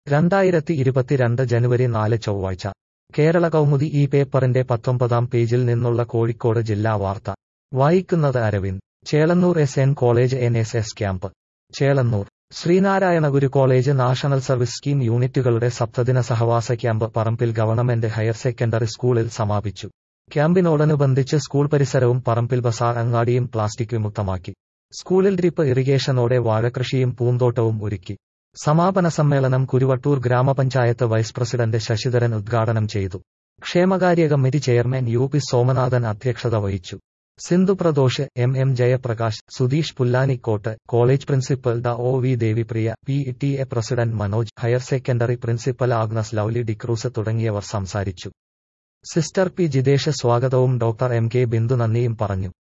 രണ്ടായിരത്തി ഇരുപത്തിരണ്ട് ജനുവരി നാല് ചൊവ്വാഴ്ച കേരള കൗമുദി ഈ പേപ്പറിന്റെ പത്തൊമ്പതാം പേജിൽ നിന്നുള്ള കോഴിക്കോട് ജില്ലാ വാർത്ത വായിക്കുന്നത് Aravind Chelannur S N college N S S camp Chelannur Sreenarayana Guru college national service scheme യൂണിറ്റുകളുടെ സപ്തദിന സഹവാസ ക്യാമ്പ് പറമ്പിൽ ഗവൺമെന്റ് ഹയർ സെക്കൻഡറി സ്കൂളിൽ സമാപിച്ചു ക്യാമ്പിനോടനുബന്ധിച്ച് സ്കൂൾ പരിസരവും പറമ്പിൽ ബസാർ അങ്ങാടിയും പ്ലാസ്റ്റിക് വിമുക്തമാക്കി സ്കൂളിൽ ഡ്രിപ്പ് ഇറിഗേഷനോടെ വാഴകൃഷിയും പൂന്തോട്ടവും ഒരുക്കി സമാപന സമ്മേളനം കുരുവട്ടൂർ ഗ്രാമപഞ്ചായത്ത് വൈസ് പ്രസിഡന്റ് ശശിധരൻ ഉദ്ഘാടനം ചെയ്തു ക്ഷേമകാര്യ committee chairman U P Somanathan അധ്യക്ഷത വഹിച്ചു Sindhu Pradosh M M Jayaprakash Sudheesh Pullanikkott college principal Dr O V Devipriya P T A president Manoj higher secondary principal Agnes Lovely D'Cruz തുടങ്ങിയവർ സംസാരിച്ചു സിസ്റ്റർ പി ജിതേഷ് സ്വാഗതവും ഡോക്ടർ എം കെ ബിന്ദു നന്ദിയും പറഞ്ഞു